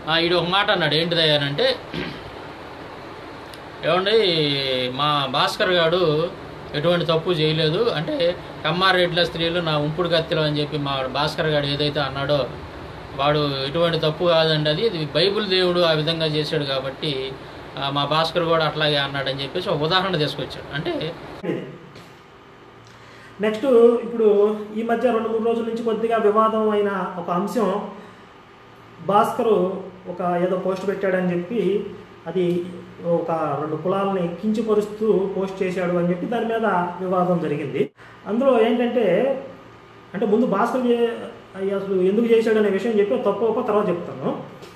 ఆ, ఈడు ఒక మాట అన్నాడు ఏంటిదయ్యా అని అంటే ఏమండి మా భాస్కర్ గారు ఎటువంటి తప్పు చేయలేదు అంటే కమ్మారెడ్ల స్త్రీలు నా ఉంపుడు కత్తిలో అని చెప్పి మా భాస్కర్ గారు ఏదైతే అన్నాడో వాడు ఎటువంటి తప్పు కాదండి అది ఇది బైబిల్ దేవుడు ఆ విధంగా చేశాడు కాబట్టి ఆ, మా భాస్కర్ కూడా అట్లాగే అన్నాడని చెప్పేసి ఒక ఉదాహరణ తీసుకొచ్చాడు అంటే నెక్స్ట్ ఇప్పుడు ఈ మధ్య రెండు మూడు రోజుల నుంచి కొద్దిగా వివాదం అయిన ఒక అంశం భాస్కరు ఒక ఏదో పోస్ట్ పెట్టాడని చెప్పి అది ఒక రెండు కులాలని కించపరుస్తూ పోస్ట్ చేశాడు అని చెప్పి దాని మీద వివాదం జరిగింది అందులో ఏంటంటే అంటే ముందు భాస్కర్ చే- అయ్య అసలు ఎందుకు చేశాడు అనే విషయం చెప్పి తప్పు ఒప్పో తర్వాత చెప్తాను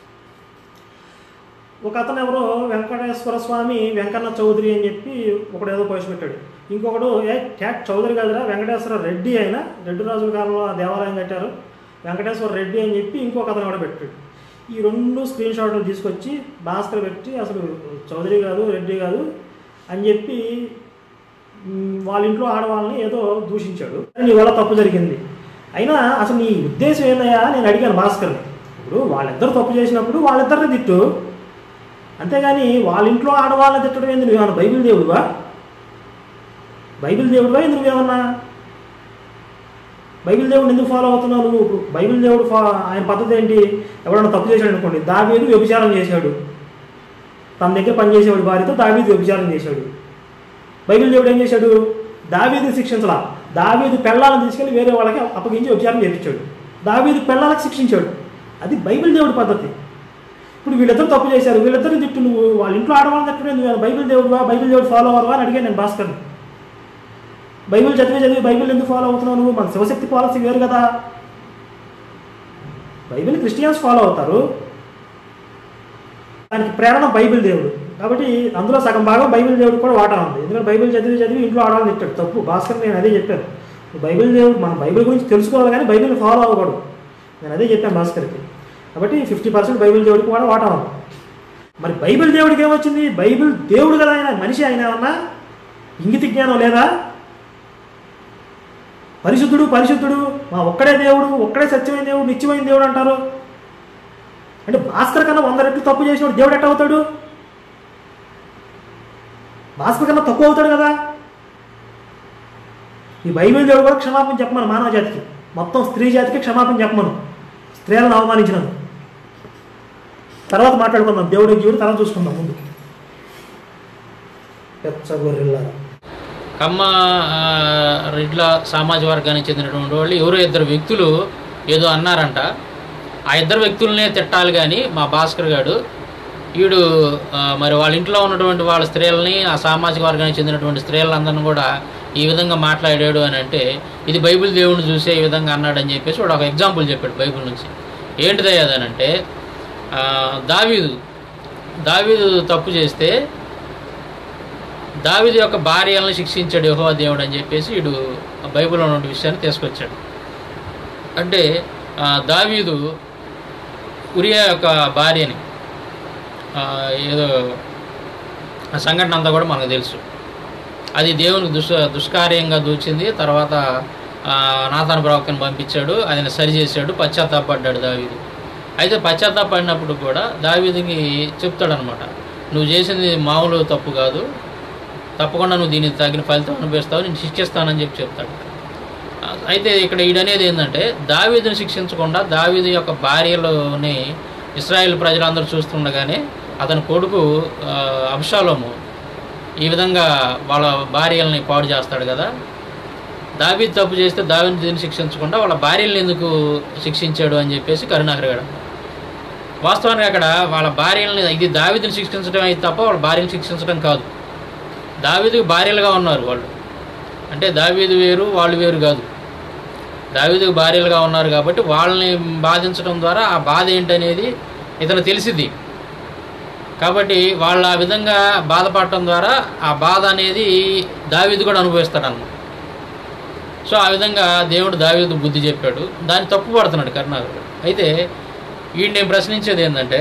ఒక అతను ఎవరో వెంకటేశ్వర స్వామి వెంకన్న చౌదరి అని చెప్పి ఒకడు ఏదో పోస్ట్ పెట్టాడు ఇంకొకడు ఏ ట్యాక్ చౌదరి కాదురా వెంకటేశ్వర రెడ్డి అయినా రెడ్డి రాజుల కాలంలో ఆ దేవాలయం కట్టారు వెంకటేశ్వర రెడ్డి అని చెప్పి ఇంకొక అతను కూడా పెట్టాడు ఈ రెండు స్క్రీన్ షాట్లు తీసుకొచ్చి భాస్కర్ పెట్టి అసలు చౌదరి కాదు రెడ్డి కాదు అని చెప్పి మ్, వాళ్ళ ఇంట్లో ఆడవాళ్ళని ఏదో దూషించాడు నీ వల్ల తప్పు జరిగింది అయినా అసలు నీ ఉద్దేశం ఏందయ్యా నేను అడిగాను భాస్కర్ని ఇప్పుడు వాళ్ళిద్దరు తప్పు చేసినప్పుడు వాళ్ళిద్దరిని తిట్టు అంతేగాని వాళ్ళ ఇంట్లో ఆడవాళ్ళని తిట్టడం ఏంది నువ్వేమన్నా బైబిల్ దేవుడువా బైబిల్ దేవుడువా ఏంది నువ్వేమన్నా బైబిల్ దేవుడు ఎందుకు ఫాలో అవుతున్నావు నువ్వు ఇప్పుడు బైబిల్ దేవుడు ఫా ఆయన పద్ధతి ఏంటి ఎవడన్నా తప్పు చేశాడు అనుకోండి దావీదు వ్యభిచారం చేశాడు తన దగ్గర పనిచేసేవాడు భార్యతో దావీదు వ్యభిచారం చేశాడు బైబిల్ దేవుడు ఏం చేశాడు దావీదు శిక్షించలా దావీదు పెళ్ళాలను తీసుకెళ్ళి వేరే వాళ్ళకి అప్పగించి వ్యభిచారం చేయించాడు దావీదు పెళ్ళాలకు శిక్షించాడు అది బైబిల్ దేవుడి పద్ధతి ఇప్పుడు వీళ్ళిద్దరు తప్పు చేశారు వీళ్ళిద్దరిని తిట్టు నువ్వు వాళ్ళ ఇంట్లో ఆడవాళ్ళని తిట్టడం నువ్వు బైబిల్ దేవుడువా బైబిల్ దేవుడు ఫాలో అవ్వవా అని అడిగాను నేను భాస్కర్ని బైబిల్ చదివి చదివి బైబిల్ ఎందుకు ఫాలో అవుతున్నావు నువ్వు మన శివశక్తి పాలసీ వేరు కదా బైబిల్ క్రిస్టియన్స్ ఫాలో అవుతారు దానికి ప్రేరణ బైబిల్ దేవుడు కాబట్టి అందులో సగం భాగం బైబిల్ దేవుడు కూడా వాటా ఉంది ఎందుకంటే బైబిల్ చదివి చదివి ఇంట్లో ఆడాలని తిట్టాడు తప్పు భాస్కర్ నేను అదే చెప్పాను నువ్వు బైబిల్ దేవుడు మన బైబిల్ గురించి తెలుసుకోవాలి కానీ బైబిల్ ఫాలో అవ్వకూడదు నేను అదే చెప్పాను భాస్కర్కి కాబట్టి ఫిఫ్టీ పర్సెంట్ బైబిల్ దేవుడికి కూడా వాటా ఉంది మరి బైబిల్ దేవుడికి ఏమొచ్చింది బైబిల్ దేవుడు కదా ఆయన మనిషి ఆయన ఏమన్నా ఇంగితి జ్ఞానం లేదా పరిశుద్ధుడు పరిశుద్ధుడు మా ఒక్కడే దేవుడు ఒక్కడే సత్యమైన దేవుడు నిత్యమైన దేవుడు అంటారు అంటే భాస్కర్ కన్నా వంద రెట్లు తప్పు చేసినప్పుడు దేవుడు ఎట్ట అవుతాడు భాస్కర్ కన్నా తక్కువ అవుతాడు కదా ఈ బైబిల్ దేవుడు కూడా క్షమాపణ చెప్పమను మానవ జాతికి మొత్తం స్త్రీ జాతికి క్షమాపణ చెప్పమను స్త్రీలను అవమానించినందు తర్వాత మాట్లాడుకుందాం దేవుడి జీవుడు తర్వాత చూసుకుందాం ముందు పెచ్చగొర్రెల్లారా కమ్మ ఆ, రెడ్ల సామాజిక వర్గానికి చెందినటువంటి వాళ్ళు ఎవరో ఇద్దరు వ్యక్తులు ఏదో అన్నారంట ఆ ఇద్దరు వ్యక్తులనే తిట్టాలి కానీ మా భాస్కర్ గారు వీడు ఆ, మరి వాళ్ళ ఇంట్లో ఉన్నటువంటి వాళ్ళ స్త్రీలని ఆ సామాజిక వర్గానికి చెందినటువంటి స్త్రీలందరిని కూడా ఈ విధంగా మాట్లాడాడు అని అంటే ఇది బైబిల్ దేవుడిని చూసే ఈ విధంగా అన్నాడని చెప్పేసి వాడు ఒక ఎగ్జాంపుల్ చెప్పాడు బైబిల్ నుంచి ఏంటిదయ్యా అదనంటే ఆ, దావీదు దావీదు తప్పు చేస్తే దావీదు యొక్క భార్యలను శిక్షించాడు యెహోవా దేవుడు అని చెప్పేసి వీడు ఆ బైబిల్లో ఉన్న విషయాన్ని తీసుకొచ్చాడు అంటే ఆ, దావీదు ఉరియా యొక్క భార్యని ఆ, ఏదో ఆ సంఘటన అంతా కూడా మనకు తెలుసు అది దేవునికి దుష్ దుష్కార్యంగా దూచింది తర్వాత ఆ, నాతాన ప్రవక్తను పంపించాడు ఆయన సరి చేశాడు పశ్చాత్తాపడ్డాడు దావీదు అయితే పశ్చాత్తాపడినప్పుడు కూడా దావీదుకి చెప్తాడనమాట నువ్వు చేసింది మామూలు తప్పు కాదు తప్పకుండా నువ్వు దీనికి తగిన ఫలితం అనుభవిస్తావు నేను శిక్షిస్తానని చెప్పి చెప్తాడు ఆ, అయితే ఇక్కడ ఈడనేది ఏంటంటే దావీదుని శిక్షించకుండా దావీదు యొక్క భార్యలోని ఇస్రాయేల్ ప్రజలందరూ చూస్తుండగానే అతని కొడుకు ఆ, అబ్షాలోము ఈ విధంగా వాళ్ళ భార్యల్ని పాడు చేస్తాడు కదా దావీదు తప్పు చేస్తే దావీదుని శిక్షించకుండా వాళ్ళ భార్యలను ఎందుకు శిక్షించాడు అని చెప్పేసి కరుణాకర్ గారు వాస్తవానికి అక్కడ వాళ్ళ భార్యలని ఇది దావీదుని శిక్షించడం అయితే తప్ప వాళ్ళ భార్యను శిక్షించడం కాదు దావీదుకి భార్యలుగా ఉన్నారు వాళ్ళు అంటే దావీదు వేరు వాళ్ళు వేరు కాదు దావీదుకు భార్యలుగా ఉన్నారు కాబట్టి వాళ్ళని బాధించడం ద్వారా ఆ బాధ ఏంటనేది ఇతను తెలిసిద్ది కాబట్టి వాళ్ళు ఆ విధంగా బాధపడటం ద్వారా ఆ బాధ అనేది దావీదు కూడా అనుభవిస్తాడు అన్నమాట సో ఆ విధంగా దేవుడు దావీదు బుద్ధి చెప్పాడు దాన్ని తప్పు పడుతున్నాడు కరుణాకర్ అయితే వీడిని నేను ప్రశ్నించేది ఏంటంటే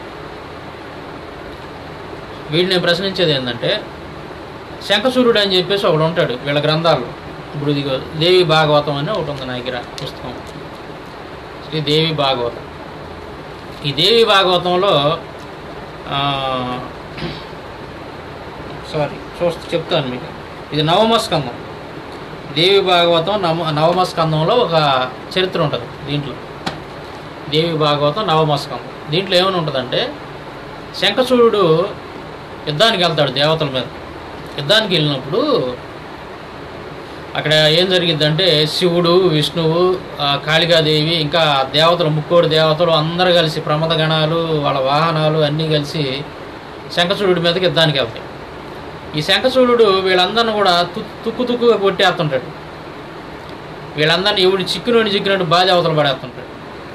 వీడిని నేను ప్రశ్నించేది ఏంటంటే శంఖసూర్యుడు అని చెప్పేసి ఒకడు ఉంటాడు వీళ్ళ గ్రంథాల్లో ఇప్పుడు ఇదిగో దేవి భాగవతం అని ఒకటి ఉంది నా దగ్గర పుస్తకం శ్రీ దేవి భాగవతం ఈ దేవి భాగవతంలో ఆ, సారీ చూస్తా చెప్తాను మీకు ఇది నవమ స్కందం దేవి భాగవతం నవ నవమ స్కందంలో ఒక చరిత్ర ఉంటుంది దీంట్లో దేవి భాగవతం నవమ స్కందం దీంట్లో ఏమైనా ఉంటుందంటే శంఖచూడు యుద్ధానికి వెళ్తాడు దేవతల మీద యుద్ధానికి వెళ్ళినప్పుడు అక్కడ ఏం జరిగిద్దంటే శివుడు విష్ణువు ఆ, కాళికాదేవి ఇంకా దేవతలు ముక్కోడు దేవతలు అందరూ కలిసి ప్రమద గణాలు వాళ్ళ వాహనాలు అన్నీ కలిసి శంఖచూడు మీదకి యుద్ధానికి వెళ్తాయి ఈ శంఖచూడు వీళ్ళందరిని కూడా తుక్కు తుక్కు తుక్కుగా కొట్టేస్తుంటాడు వీళ్ళందరినీ ఎవడు చిక్కునోని చిక్కినట్టు బాధ అవతలు పడేస్తుంటాడు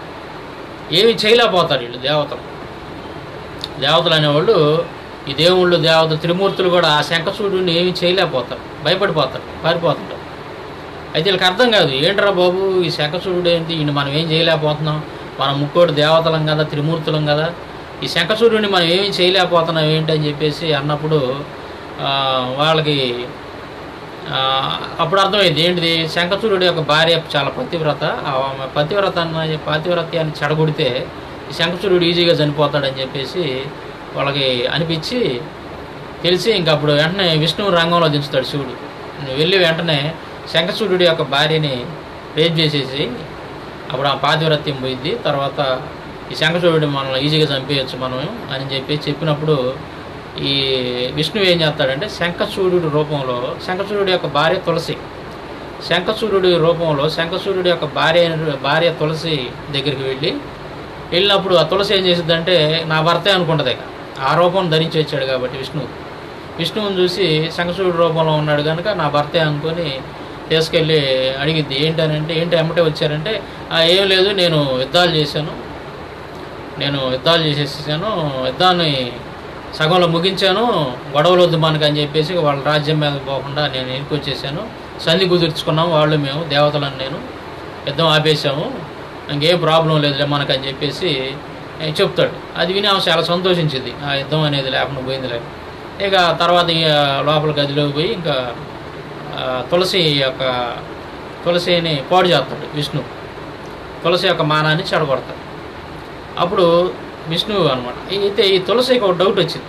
ఏమి చేయలేకపోతారు వీళ్ళు దేవతలు దేవతలు అనేవాళ్ళు ఈ దేవుళ్ళు దేవతలు త్రిమూర్తులు కూడా ఆ శంఖచూడుని ఏమి చేయలేకపోతారు భయపడిపోతారు పారిపోతుంటారు అయితే వీళ్ళకి అర్థం కాదు ఏంట్రా బాబు ఈ శంఖచూడు ఏంటి ఈయన మనం ఏం చేయలేకపోతున్నాం మనం ముక్కోటి దేవతలం కదా త్రిమూర్తులం కదా ఈ శంఖచూడుని మనం ఏమి చేయలేకపోతున్నాం ఏంటి అని చెప్పేసి అన్నప్పుడు ఆ, వాళ్ళకి ఆ, అప్పుడు అర్థమైంది ఏంటిది శంఖచూరుడి యొక్క భార్య చాలా పతివ్రత ఆమె పతివ్రత అన్న పతివ్రత్యాన్ని చెడగొడితే ఈ శంఖచూరుడు ఈజీగా చనిపోతాడని చెప్పేసి వాళ్ళకి అనిపించి తెలిసి ఇంక అప్పుడు వెంటనే విష్ణువు రంగంలో దించుతాడు శివుడు నువ్వు వెళ్ళి వెంటనే శంఖచూరుడి యొక్క భార్యని రేప్ చేసేసి అప్పుడు ఆ పాతివ్రత్యం పోయింది తర్వాత ఈ శంఖచూరుడిని మనల్ని ఈజీగా చంపేయచ్చు మనం అని చెప్పి చెప్పినప్పుడు ఈ విష్ణువు ఏం చేస్తాడంటే శంఖచూరుడి రూపంలో శంఖచూరుడి యొక్క భార్య తులసి శంఖచూరుడి రూపంలో శంఖచూరుడి యొక్క భార్య భార్య తులసి దగ్గరికి వెళ్ళి వెళ్ళినప్పుడు ఆ తులసి ఏం చేసిద్దంటే నా భర్తే అనుకుంటుంది ఇక ఆ రూపం ధరించి వచ్చాడు కాబట్టి విష్ణువు విష్ణువుని చూసి శంఖచూరుడి రూపంలో ఉన్నాడు కనుక నా భర్తే అనుకొని తీసుకెళ్ళి అడిగిద్ది ఏంటనంటే ఏంటి ఎమ్మటే వచ్చారంటే "ఆ, ఏం లేదు నేను యుద్ధాలు చేశాను నేను యుద్ధాలు చేసేసాను యుద్ధాన్ని సగంలో ముగించాను గొడవలు వద్దు మనకు అని చెప్పేసి వాళ్ళ రాజ్యం మీద పోకుండా నేను వెనక్కి వచ్చేసాను సంధి కుదుర్చుకున్నాం వాళ్ళు మేము దేవతలను నేను యుద్ధం ఆపేసాము ఇంకేం ప్రాబ్లం లేదులే మనకు అని చెప్పేసి ఏ, చెప్తాడు అది విని ఆమె చాలా సంతోషించింది ఆ యుద్ధం అనేది లేకుండా పోయిందిలే ఇక తర్వాత ఇక లోపల గదిలోకి పోయి ఇంకా ఆ, తులసి యొక్క తులసిని పాడు చేస్తాడు విష్ణు తులసి యొక్క మానాన్ని చెడగొడతాడు అప్పుడు విష్ణువు అనమాట అయితే ఈ తులసికి ఒక డౌట్ వచ్చింది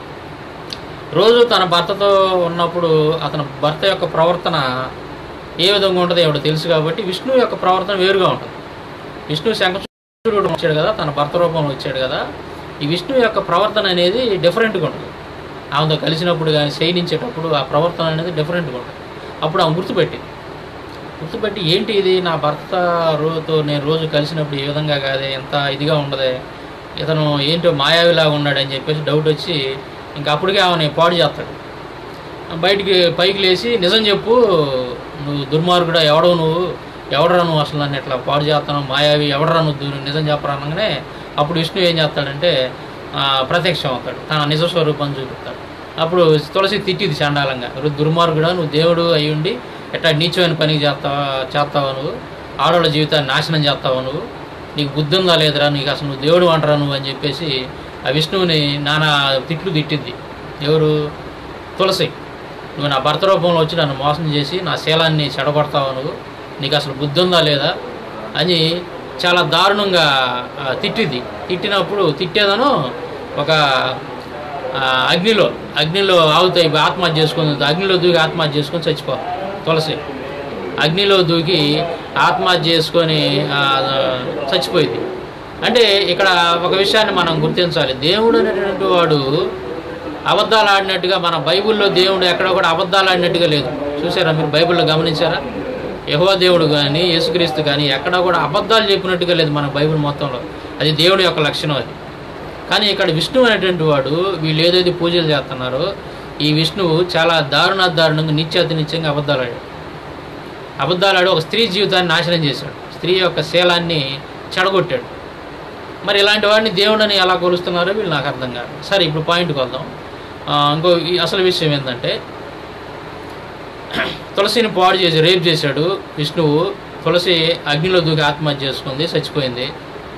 రోజు తన భర్తతో ఉన్నప్పుడు అతని భర్త యొక్క ప్రవర్తన ఏ విధంగా ఉంటుందో ఏమిటో తెలుసు కాబట్టి విష్ణువు యొక్క ప్రవర్తన వేరుగా ఉంటుంది విష్ణు శంఖచూడు వచ్చాడు కదా తన భర్త రూపంలో వచ్చాడు కదా ఈ విష్ణువు యొక్క ప్రవర్తన అనేది డిఫరెంట్గా ఉంటుంది ఆమెతో కలిసినప్పుడు కానీ శయనించేటప్పుడు ఆ ప్రవర్తన అనేది డిఫరెంట్గా ఉంటుంది అప్పుడు ఆమె గుర్తుపెట్టింది గుర్తుపెట్టి ఏంటి ఇది నా భర్త రోజుతో నేను రోజు కలిసినప్పుడు ఈ విధంగా కాదే ఎంత ఇదిగా ఉండదే ఇతను ఏంటో మాయావిలాగా ఉన్నాడని చెప్పేసి డౌట్ వచ్చి ఇంకా అప్పటికే ఆమెని పాడు చేస్తాడు బయటికి పైకి లేచి నిజం చెప్పు నువ్వు దుర్మార్గుడా ఎవడో నువ్వు ఎవడరా నువ్వు అసలు నన్ను ఇట్లా పాడు చేస్తున్నావు మాయావి ఎవడరా నువ్వు దు- నిజం చెప్పరా అనగానే అప్పుడు విష్ణు ఏం చేస్తాడంటే ఆ, ప్రత్యక్షం అవుతాడు తన నిజ స్వరూపం చూపిస్తాడు అప్పుడు తులసి తిట్టిది చండాలంగా "రు- దుర్మార్గుడా నువ్వు దేవుడు అయ్యుండి ఎట్లా నీచమైన పనికి చేస్తావా చేస్తావా నువ్వు ఆడవాళ్ళ జీవితాన్ని నాశనం చేస్తావా నువ్వు నీకు బుద్ధి ఉందా లేదురా నీకు అసలు నువ్వు దేవుడు అంటరా నువ్వు అని చెప్పేసి ఆ విష్ణువుని నానా తిట్లు తిట్టింది ఎవరు తులసి నువ్వు నా భర్త రూపంలో వచ్చి నన్ను మోసం చేసి నా శీలాన్ని చెడగొడతావు నువ్వు నీకు అసలు బుద్ధి ఉందా లేదా అని చాలా దారుణంగా ఆ, తిట్టింది తిట్టినప్పుడు తిట్టేదను ఒక ఆ, అగ్నిలో అగ్నిలో ఆవుతాయి ఆత్మహత్య చేసుకొని అగ్నిలో దూకి ఆత్మహత్య చేసుకొని చచ్చిపో తులసి అగ్నిలో దూకి ఆత్మహత్య చేసుకొని ఆ, చచ్చిపోయింది అంటే ఇక్కడ ఒక విషయాన్ని మనం గుర్తించాలి దేవుడు అనేటువంటి వాడు అబద్ధాలు ఆడినట్టుగా మన బైబిల్లో దేవుడు ఎక్కడ కూడా అబద్ధాలు ఆడినట్టుగా లేదు చూసారా మీరు బైబిల్లో గమనించారా యహోవా దేవుడు కానీ యేసుక్రీస్తు కానీ ఎక్కడ కూడా అబద్ధాలు చెప్పినట్టుగా లేదు మన బైబిల్ మొత్తంలో అది దేవుడి యొక్క లక్షణం అది కానీ ఇక్కడ విష్ణువు అనేటువంటి వాడు వీళ్ళు ఏదైతే పూజలు చేస్తున్నారో ఈ విష్ణువు చాలా దారుణ దారుణంగా నిత్యాతి నిత్యంగా అబద్ధాలు ఆడాడు అబద్ధాలు ఆడి ఒక స్త్రీ జీవితాన్ని నాశనం చేశాడు స్త్రీ యొక్క శీలాన్ని చెడగొట్టాడు మరి ఇలాంటి వాడిని దేవుడని ఎలా కొలుస్తున్నారో వీళ్ళు నాకు అర్థం కాదు సరే ఇప్పుడు పాయింట్కి వద్దాం ఆ, ఇంకో ఈ అసలు విషయం ఏంటంటే తులసిని పాడు చేసి రేప్ చేశాడు విష్ణువు తులసి అగ్నిలో దూకి ఆత్మహత్య చేసుకుంది చచ్చిపోయింది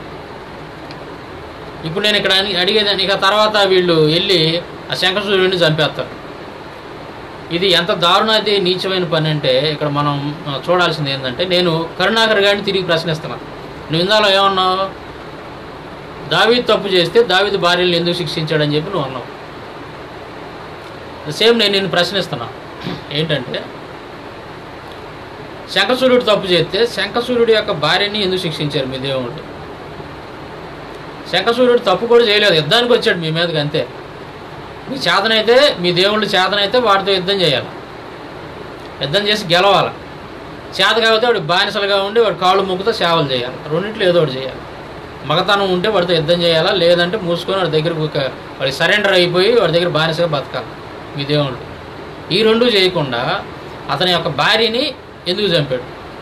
ఇప్పుడు నేను ఇక్కడ అని- అడిగేదాన్ని ఇక తర్వాత వీళ్ళు వెళ్ళి ఆ శంకరసూర్యుడిని చంపేస్తారు ఇది ఎంత దారుణాది నీచమైన పని అంటే ఇక్కడ మనం ఆ, చూడాల్సింది ఏంటంటే నేను కరుణాకర్ గారిని తిరిగి ప్రశ్నిస్తున్నాను నువ్వు ఇందాలో ఏమన్నావు దావీదు తప్పు చేస్తే దావీదు భార్యలు ఎందుకు శిక్షించాడని చెప్పి నువ్వు అన్నావు సేమ్ నేను నిన్ను ప్రశ్నిస్తున్నా ఏంటంటే శంఖసూర్యుడు తప్పు చేస్తే శంఖసూర్యుడి యొక్క భార్యని ఎందుకు శిక్షించారు మీ దేవుడు శంఖసూర్యుడు తప్పు కూడా చేయలేదు యుద్ధానికి వచ్చాడు మీ మీదకి అంతే మీ చేతనైతే మీ దేవుళ్ళు చేతనైతే వాడితో యుద్ధం చేయాలి యుద్ధం చేసి గెలవాలి చేత కాకపోతే వాడు బానిసలుగా ఉండి వాడు కాళ్ళు ముక్కుతో సేవలు చేయాలి రెండింటిలో ఏదో ఒకటి చేయాలి మగతనం ఉంటే వాడితో యుద్ధం చేయాలా లేదంటే మూసుకొని వాడి దగ్గర ఒక- వాడికి సరెండర్ అయిపోయి వాడి దగ్గర బానిసగా బతకాలి మీ దేవుళ్ళు ఈ రెండు చేయకుండా అతని యొక్క భార్యని ఎందుకు చంపాడు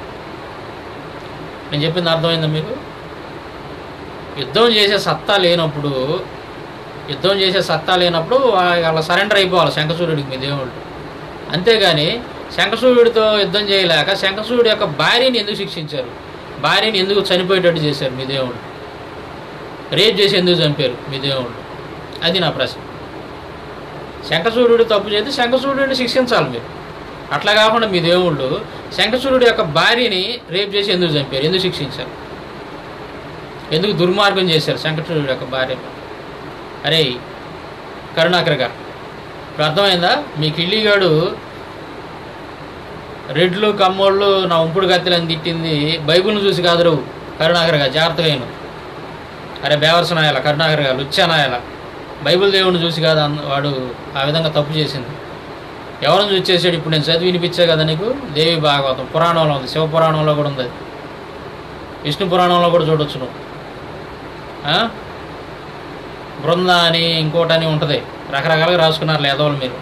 నేను చెప్పింది అర్థమైందా మీకు యుద్ధం చేసే సత్తా లేనప్పుడు యుద్ధం చేసే సత్తా లేనప్పుడు వా- వాళ్ళ సరెండర్ అయిపోవాలి శంఖసూర్యుడికి మీ దేవుళ్ళు అంతేగాని శంఖసూర్యుడితో యుద్ధం చేయలేక శంఖసూర్యుడి యొక్క భార్యని ఎందుకు శిక్షించారు భార్యని ఎందుకు చనిపోయేటట్టు చేశారు మీ దేవుళ్ళు రేప్ చేసి ఎందుకు చంపారు మీ దేవుళ్ళు అది నా ప్రశ్న శంఖసూర్యుడు తప్పు చేస్తే శంఖసూర్యుడిని శిక్షించాలి మీరు అట్లా కాకుండా మీ దేవుళ్ళు శంఖసూర్యుడి యొక్క భార్యని రేప్ చేసి ఎందుకు చంపారు ఎందుకు శిక్షించారు ఎందుకు దుర్మార్గం చేశారు శంఖసూర్యుడి యొక్క భార్య అరే కరుణాకర్ గారు ఇప్పుడు అర్థమైందా మీ కిళ్ళిగాడు రెడ్లు కమ్మోళ్ళు నా ఉంపుడు కత్తిలని తిట్టింది బైబిల్ని చూసి కాదు రవు కరుణాకర్ గారు జాగ్రత్తగా అయిన అరే బేవర్స నాయాల కరుణాకర్ గారు లుచ్చా నాయాల బైబిల్ దేవుడిని చూసి కాదు అన్న- వాడు ఆ విధంగా తప్పు చేసింది ఎవరిని చూసి చేసాడు ఇప్పుడు నేను చదివి వినిపించా కదా నీకు దేవి భాగవతం పురాణంలో ఉంది శివ పురాణంలో కూడా ఉంది అది. విష్ణు పురాణంలో కూడా చూడొచ్చు నువ్వు ఆ? బృంద అని ఇంకోటని ఉంటుంది రకరకాలుగా రాసుకున్నారు లేదోళ్ళు మీరు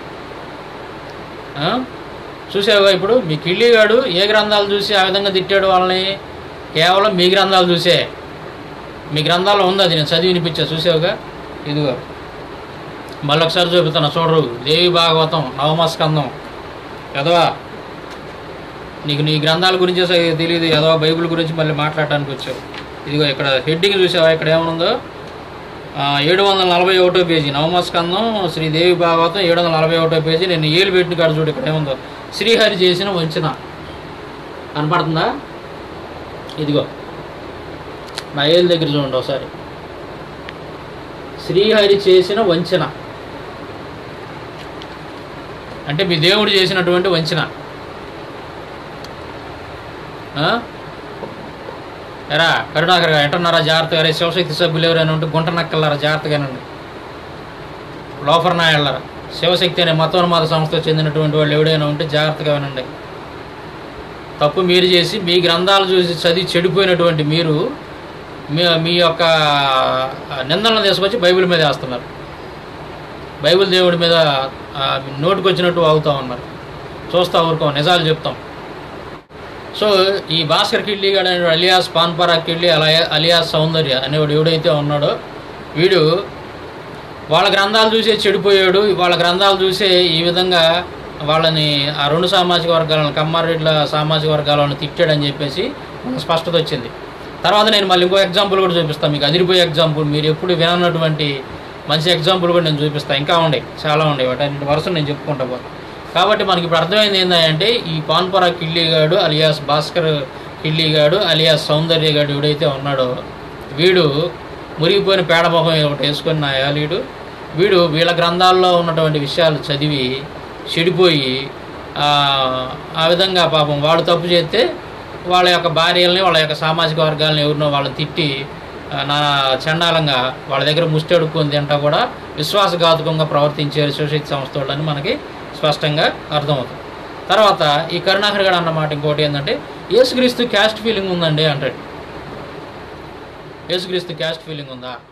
ఆ? చూసావుగా ఇప్పుడు మీ కిళ్ళిగాడు ఏ గ్రంథాలు చూసి ఆ విధంగా తిట్టాడు వాళ్ళని కేవలం మీ గ్రంథాలు చూసే మీ గ్రంథాల్లో ఉంది అది నేను చదివి వినిపించా చూసావుగా ఇదిగో మళ్ళీ ఒకసారి చూపుతున్నా చూడరు దేవి భాగవతం నవమస్కందం ఎదవా నీకు నీ గ్రంథాల గురించి అసలు తెలియదు ఎదవా బైబిల్ గురించి మళ్ళీ మాట్లాడటానికి వచ్చావు ఇదిగో ఇక్కడ హెడ్డింగ్ చూసావా ఇక్కడ ఏమనుందో ఏడు వందల నలభై ఒకటో పేజీ నవమస్కందం శ్రీ దేవి భాగవతం ఏడు వందల నలభై ఒకటో పేజీ నేను ఏలు పెట్టిన కాడ చూడు ఇక్కడ ఏముందో శ్రీహరి చేసిన వంచన కనపడుతుందా ఇదిగో నా ఏలు దగ్గర చూడండి ఒకసారి శ్రీహరి చేసిన వంచన అంటే మీ దేవుడు చేసినటువంటి వంచన ఆ? ఎరా కరుణాకర్ గారు ఎట్టున్నారా జాగ్రత్తగా రే శివశక్తి సభ్యులు ఎవరైనా ఉంటే గుంట నక్కలారా జాగ్రత్తగానండి లోఫర్ నాయళ్ళరా శివశక్తి అనే మతోన్మాద సంస్థకు చెందినటువంటి వాళ్ళు ఎవడైనా ఉంటే జాగ్రత్తగా వినండి తప్పు మీరు చేసి మీ గ్రంథాలు చూసి చదివి చెడిపోయినటువంటి మీరు మీ మీ యొక్క నిందనలు తీసుకొచ్చి బైబిల్ మీద వేస్తున్నారు బైబిల్ దేవుడి మీద ఆ, నోటికి వచ్చినట్టు వాగుతూ ఉన్నారు చూస్తా ఊరుకోం నిజాలు చెప్తాం సో ఈ భాస్కర్ కిళ్ళి గాడు అనే అలియాస్ పాన్పరా కిళ్ళి అలా అలియాస్ సౌందర్య అనేవాడు ఎవడైతే ఉన్నాడో వీడు వాళ్ళ గ్రంథాలు చూసే చెడిపోయాడు వాళ్ళ గ్రంథాలు చూసే ఈ విధంగా వాళ్ళని ఆ రెండు సామాజిక వర్గాలను కమ్మారెడ్ల సామాజిక వర్గాలను తిట్టాడని చెప్పేసి మనకు స్పష్టత వచ్చింది తర్వాత నేను మళ్ళీ ఇంకో ఎగ్జాంపుల్ కూడా చూపిస్తాను మీకు అదిరిపోయే ఎగ్జాంపుల్ మీరు ఎప్పుడు వినన్నటువంటి మంచి ఎగ్జాంపుల్ కూడా నేను చూపిస్తాను ఇంకా ఉన్నాయి చాలా ఉన్నాయి వాటి వరుస నేను చెప్పుకుంటా పోతాను కాబట్టి మనకి ఇప్పుడు అర్థమైంది ఏంటంటే ఈ పాన్పరా కిళ్ళిగాడు అలియాస్ భాస్కర్ కిళ్ళిగాడు అలియాస్ సౌందర్యగాడు ఎవడైతే ఉన్నాడో వీడు మురిగిపోయిన పేడమొహం ఒకటి వేసుకొని నా వీడు వీడు వీళ్ళ గ్రంథాల్లో ఉన్నటువంటి విషయాలు చదివి చెడిపోయి ఆ, ఆ విధంగా పాపం వాడు తప్పు చేస్తే వాళ్ళ యొక్క భార్యల్ని వాళ్ళ యొక్క సామాజిక వర్గాలని ఎవరినో వాళ్ళని తిట్టి ఆ, నా చండాలంగా వాళ్ళ దగ్గర ముష్టి అడుక్కొని తింటా కూడా విశ్వాసఘాతుకంగా ప్రవర్తించారు శివశక్తి సంస్థ వాళ్ళని మనకి స్పష్టంగా అర్థమవుతుంది తర్వాత ఈ కరుణాకర్ గారు అన్నమాట ఇంకోటి ఏంటంటే యేసుక్రీస్తు క్యాస్ట్ ఫీలింగ్ ఉందండి అంటాడు యేసుక్రీస్తు క్యాస్ట్ ఫీలింగ్ ఉందా